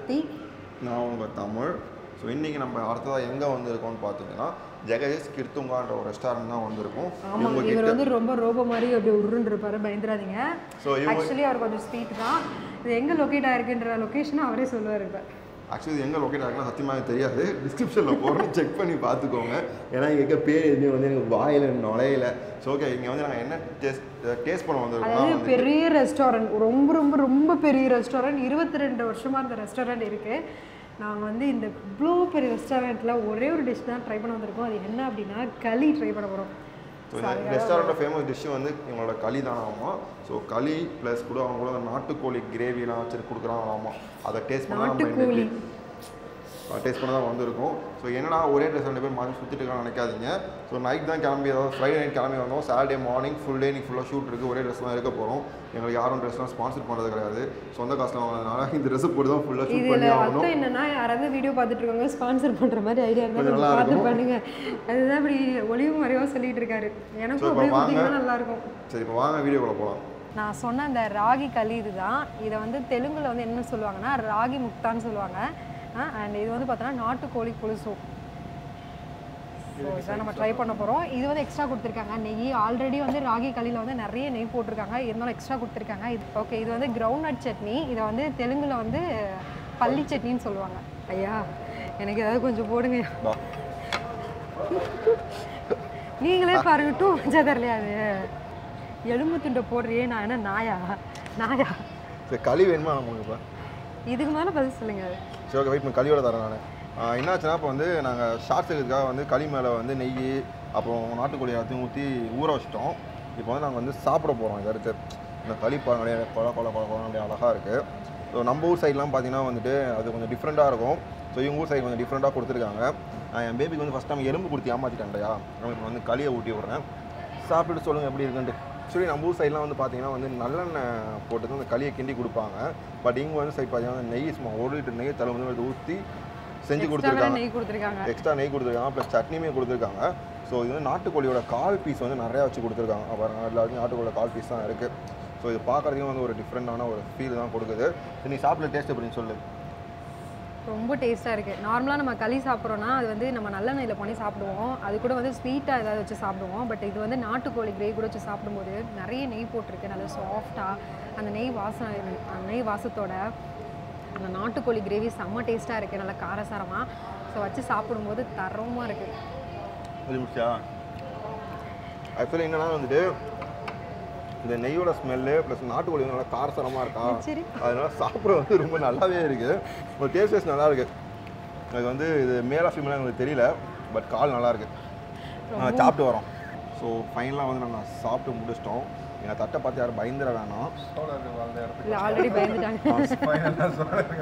ஆர்த்தி நான் உங்கள் தமிழ் ஸோ இன்றைக்கி நம்ம அடுத்ததாக எங்கே வந்திருக்கோம்னு பார்த்தீங்கன்னா ஜெகதீஷ் கிர்த்துங்கான்ற ஒரு ரெஸ்டாரண்ட் தான் வந்திருக்கோம் ஆமாம் இவங்க இவர் கிட்ட வந்து ரொம்ப ரோபோ மாதிரி அப்படி உருன்னு இருப்பாரு பயந்துடாதீங்க ஸோ இவங்க ஆக்சுவலி அவர் கொஞ்சம் ஸ்வீட் தான் இது எங்கே லொக்கேட் ஆயிருக்குன்ற லொக்கேஷனை அவரே சொல்லுவார் இப்போ ஆக்சுவலி எங்கே லொக்கேட் ஆகுனா சத்தியமாக எனக்கு தெரியாது டிஸ்கிரிப்ஷனில் போகிறோம் செக் பண்ணி பார்த்துக்கோங்க ஏன்னா இங்கே இருக்க பேர் எதுவுமே வந்து எனக்கு வாயில் நுழையில ஸோ ஓகே இங்கே வந்து நாங்கள் என்ன டேஸ்ட் டேஸ்ட் பண்ண வந்திருக்கோம்னா அதாவது வந்து பெரிய ரெஸ்டாரண்ட் ரொம்ப ரொம்ப ரொம்ப பெரிய ரெஸ்டாரண்ட் இருபத்தி ரெண்டு வருஷமாக இந்த ரெஸ்டாரண்ட் இருக்குது நாங்கள் வந்து இந்த இவ்வளோ பெரிய ரெஸ்டாரண்ட்டில் ஒரே ஒரு டிஷ் தான் ட்ரை பண்ண வந்திருக்கோம் அது என்ன அப்படின்னா களி ட்ரை பண்ண போகிறோம் ஸோ இந்த ரெஸ்டாரண்ட்டோட ஃபேமஸ் டிஷ்ஷு வந்து இவங்களோட களி தானாமா ஸோ களி ப்ளஸ் கூட அவங்க கூட அந்த நாட்டுக்கோழி கிரேவிலாம் வச்சு கொடுக்குறாங்களாமா அதை டேஸ்ட் பண்ண நம்ம நாட்டுக்கோழி. டேஸ்ட் பண்ண தான் வந்திருக்கோம் ஸோ என்னடா ஒரே ரெஸ்டாரண்ட் போய் மாற்றி சுற்றிட்டு இருக்கான்னு நினைக்காதீங்க ஸோ நைட் தான் கிளம்பி அதாவது ஃப்ரைடே நைட் கிளம்பி வந்தோம் சாட்டர்டே மார்னிங் ஃபுல் டே இன்னைக்கு ஃபுல்லாக ஷூட் இருக்குது ஒரே ட்ரெஸ் தான் இருக்க போகிறோம் எங்களுக்கு யாரும் ட்ரெஸ்லாம் ஸ்பான்சர் பண்ணுறது கிடையாது சொந்த காசில் வாங்கினதுனால இந்த ட்ரெஸ் போட்டு தான் ஃபுல்லாக ஷூட் இதில் பண்ணி ஆகணும் அர்த்தம் என்னன்னா யாராவது வீடியோ பார்த்துட்டு இருக்காங்க ஸ்பான்சர் பண்ணுற மாதிரி ஐடியா இருந்தால் கொஞ்சம் கொஞ்சம் நல்லா பார்த்து இருக்கும். பண்ணுங்க அதுதான் இப்படி ஒளிவு மறைவாக சொல்லிட்டு இருக்காரு எனக்கும் So, இப்ப அப்படியே வாங்க. கொடுத்தீங்கன்னா நல்லா இருக்கும் சரி இப்போ வாங்க வீடியோக்குள்ள போகலாம் நான் சொன்ன அந்த ராகி களி இதுதான் இதை வந்து தெலுங்குல வந்து என்ன சொல்லுவாங்கன்னா ராகி முக்தான்னு சொல்லுவாங்க அண்ட் இது வந்து பார்த்தோன்னா நாட்டுக்கோழி புழுசும் ஸோ இதான் நம்ம ட்ரை பண்ண போகிறோம் இது வந்து எக்ஸ்ட்ரா கொடுத்துருக்காங்க நெய் ஆல்ரெடி வந்து ராகி களியில் வந்து நிறைய நெய் போட்டிருக்காங்க இருந்தாலும் எக்ஸ்ட்ரா கொடுத்துருக்காங்க இது ஓகே இது வந்து கிரவுண்ட் நட் சட்னி இதை வந்து தெலுங்குல வந்து பள்ளி சட்னின்னு சொல்லுவாங்க ஐயா எனக்கு ஏதாவது கொஞ்சம் போடுங்க வா நீங்களே பாருங்க டூ மச்சா தரலையா அது எலும்பு துண்டை போடுறியே நான் என்ன நாயா நாயா சரி களி வேணுமா நமக்கு இப்போ இதுக்கு மேலே பதில் சொல்லுங்க சரி ஓகே வெயிட் பண்ணி களியோட தரேன் நான் என்னாச்சுன்னா இப்போ வந்து நாங்கள் ஷார்ட்ஸ் எடுக்கிறதுக்காக வந்து களி மேலே வந்து நெய் அப்புறம் நாட்டுக்கோழி எல்லாத்தையும் ஊற்றி ஊற வச்சிட்டோம் இப்போ வந்து நாங்கள் வந்து சாப்பிட போகிறோம் இதை அடுத்து இந்த களி பாருங்களே கொல கொல கொல கொல அப்படியே அழகாக இருக்குது ஸோ நம்ம ஊர் சைட்லாம் பார்த்தீங்கன்னா வந்துட்டு அது கொஞ்சம் டிஃப்ரெண்ட்டாக இருக்கும் ஸோ இவங்க ஊர் சைடு கொஞ்சம் டிஃப்ரெண்ட்டாக கொடுத்துருக்காங்க நான் என் பேபிக்கு வந்து ஃபஸ்ட் டைம் எலும்பு கொடுத்து ஏமாற்றிட்டேன் இல்லையா நம்ம இப்போ வந்து களியை ஊட்டி விட்றேன் சாப்பிட்டுட்டு சொல்லுங்கள் எப்படி இருக்குன்ட்டு ஆக்சுவலி நம்ம ஊர் சைட்லாம் வந்து பார்த்தீங்கன்னா வந்து நல்லெண்ணெய் போட்டு தான் அந்த களியை கிண்டி கொடுப்பாங்க பட் இங்கே வந்து சைட் பார்த்தீங்கன்னா நெய் சும்மா ஒரு லிட்டர் நெய் தலை வந்து எடுத்து ஊற்றி செஞ்சு Extra வேற கொடுத்துருக்காங்க நெய் கொடுத்துருக்காங்க எக்ஸ்ட்ரா நெய் கொடுத்துருக்காங்க ப்ளஸ் சட்னியுமே கொடுத்துருக்காங்க ஸோ இது வந்து நாட்டுக்கோழியோட கால் பீஸ் வந்து நிறையா வச்சு கொடுத்துருக்காங்க பாருங்க எல்லாருக்கும் நாட்டுக்கோழியோட கால் பீஸ் தான் இருக்குது ஸோ இது பார்க்குறதுக்கும் வந்து ஒரு டிஃப்ரெண்டான ஒரு ஃபீல் தான் கொடுக்குது சரி, நீ சாப்பிட்ற டேஸ்ட் எப்படின்னு சொல்லு ரொம்ப டேஸ்ட்டாக இருக்குது நார்மலாக நம்ம களி சாப்பிட்றோன்னா அது வந்து நம்ம நல்லெண்ணெயில் பண்ணி சாப்பிடுவோம் அது கூட வந்து ஸ்வீட்டாக ஏதாவது வச்சு சாப்பிடுவோம் பட் இது வந்து நாட்டுக்கோழி கிரேவி கூட வச்சு சாப்பிடும்போது நிறைய நெய் போட்டிருக்கு நல்லா சாஃப்டாக அந்த நெய் வாசனை அந்த நெய் வாசத்தோட அந்த நாட்டுக்கோழி கிரேவி செம்ம டேஸ்ட்டாக இருக்குது நல்லா காரசாரமாக ஸோ வச்சு சாப்பிடும்போது தரமாக இருக்குது ஒரு நிமிஷா ஆக்சுவலி என்னன்னா வந்துட்டு இந்த நெய்யோட ஸ்மெல்லு ப்ளஸ் நாட்டுக்கோழி வந்து நல்லா காரசாரமாக இருக்கா சரி அதனால சாப்பிட வந்து ரொம்ப நல்லாவே இருக்குது ஒரு டேஸ்ட் வைஸ் நல்லா இருக்கு எனக்கு வந்து இது மேலா ஃபீமேலாக எனக்கு தெரியல பட் கால் நல்லா இருக்கு நாங்கள் சாப்பிட்டு வரோம் ஸோ ஃபைனலாக வந்து நாங்கள் சாப்பிட்டு முடிச்சிட்டோம் எங்கள் தட்டை பார்த்து யாரும் பயந்துட வேணாம் இல்லை ஆல்ரெடி பயந்துட்டாங்க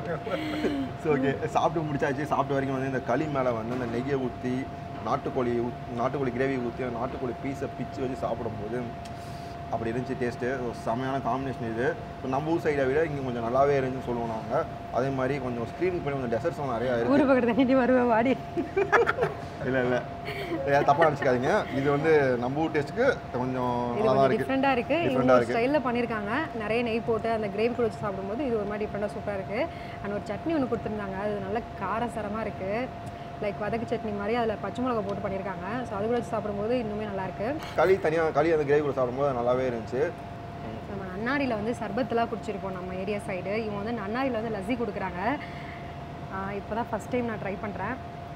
ஸோ ஓகே சாப்பிட்டு முடிச்சாச்சு சாப்பிட்ட வரைக்கும் வந்து இந்த களி மேலே வந்து இந்த நெய்யை ஊற்றி நாட்டுக்கோழி ஊத் நாட்டுக்கோழி கிரேவி ஊற்றி அந்த நாட்டுக்கோழி பீஸை பிச்சு வச்சு சாப்பிடும்போது அப்படி இருந்துச்சு டேஸ்ட்டு ஸோ செமையான காம்பினேஷன் இது ஸோ நம்ம ஊர் சைடை விட இங்கே கொஞ்சம் நல்லாவே இருந்துச்சுன்னு சொல்லுவோம் நாங்கள் அதே மாதிரி கொஞ்சம் ஸ்க்ரீன் பண்ணி கொஞ்சம் டெசர்ட்ஸ்லாம் நிறையா இருக்குது ஊர் பக்கத்தில் நீட்டி வருவேன் வாடி இல்லை இல்லை ஏதாவது தப்பாக நினச்சிக்காதீங்க இது வந்து நம்ம ஊர் டேஸ்ட்டுக்கு கொஞ்சம் இது நல்லா தான் கொஞ்சம் இருக்குது டிஃப்ரெண்ட்டாக இருக்குது Different-ஆ இவங்க இருக்கு. ஸ்டைலில் பண்ணியிருக்காங்க நிறைய நெய் போட்டு அந்த கிரேவி கூட வச்சு சாப்பிடும்போது இது ஒரு மாதிரி டிஃப்ரெண்ட்டாக சூப்பராக இருக்குது அண்ட் ஒரு சட்னி ஒன்று கொடுத்துருந்தாங்க அது நல்ல காரசாரமாக இருக்குது லைக் வதக்கு சட்னி மாதிரி அதில் பச்சை மிளகா போட்டு பண்ணியிருக்காங்க ஸோ அது கூட வச்சு சாப்பிடும்போது இன்னுமே நல்லா இருக்கு களி தனியாக களி அந்த கிரேவி கூட சாப்பிடும்போது நல்லாவே இருந்துச்சு நம்ம நன்னாரியில் வந்து சர்பத்தெல்லாம் குடிச்சிருப்போம் நம்ம ஏரியா சைடு இவங்க வந்து நன்னாரியில் வந்து லஸ்ஸி கொடுக்குறாங்க இப்போ தான் ஃபஸ்ட் டைம் நான் ட்ரை பண்ணுறேன்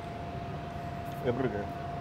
எப்படி இருக்கு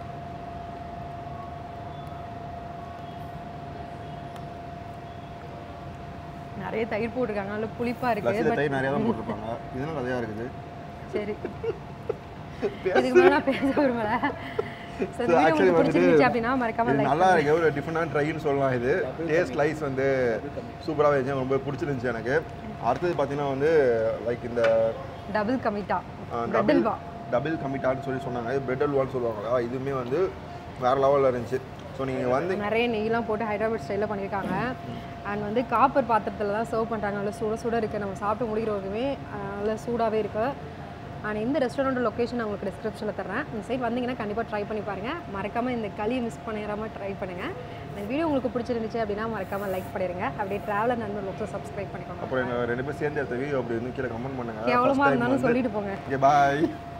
நிறைய தயிர் போட்டிருக்காங்க நல்ல புளிப்பாக இருக்குது லஸ்ஸியில் தயிர் நிறையா தான் போட்டிருப்பாங்க இதெல்லாம் நிறையா இருக்குது சரி இதுக்கு மேலே நான் பேச விரும்பல ஸோ இந்த வீடியோ actually உங்களுக்கு வந்துட்டு பிடிச்சிருந்துச்சு அப்படின்னா மறக்காம இது லைக் நல்லா இருக்கு ஒரு டிஃப்ரெண்டான ட்ரைன்னு சொல்லலாம் இது டேஸ்ட் லைஸ் வந்து சூப்பராகவே இருந்துச்சு ரொம்ப பிடிச்சிருந்துச்சு எனக்கு அடுத்தது பார்த்தீங்கன்னா வந்து லைக் இந்த டபுள் கமிட்டா டபுள் டபுள் வா டபுள் கமிட்டான்னு சொல்லி சொன்னாங்க இது பிரெட் அல்வான்னு சொல்லுவாங்க இதுவுமே வந்து வேறு லெவலில் இருந்துச்சு ஸோ நீங்கள் வந்து நிறைய நெய்லாம் போட்டு ஹைதராபாத் ஸ்டைலில் பண்ணியிருக்காங்க அண்ட் வந்து காப்பர் பாத்திரத்தில் தான் சர்வ் பண்ணுறாங்க நல்லா சுட சுட இருக்குது நம்ம சாப்பிட்டு முடிக்கிற வரைக்குமே அஹ், நல்லா சூடாகவே இருக்குது அண்ட் இந்த ரெஸ்டாரண்ட் லொக்கேஷன் நான் உங்களுக்கு டிஸ்கிரிப்ஷனில் தரேன் இந்த சைட் வந்தீங்கன்னா கண்டிப்பாக ட்ரை பண்ணி பாருங்கள் மறக்காமல் இந்த களியை மிஸ் பண்ணிடாமல் ட்ரை பண்ணுங்கள் இந்த வீடியோ உங்களுக்கு பிடிச்சிருந்துச்சு அப்படின்னா மறக்காமல் லைக் பண்ணிடுங்க அப்படியே ட்ராவலர் நண்பர் லோக்ஸை சப்ஸ்கிரைப் பண்ணிக்கோங்க அப்புறம் எங்கள் ரெண்டு பேரும் சேர்ந்து எடுத்த வீடியோ அப்படி இருந்து கீழே கமெண்ட் பண்ணுங்க கேவலமாக இருந்தாலும் சொல்லிட்டு போங்க ஓகே பாய்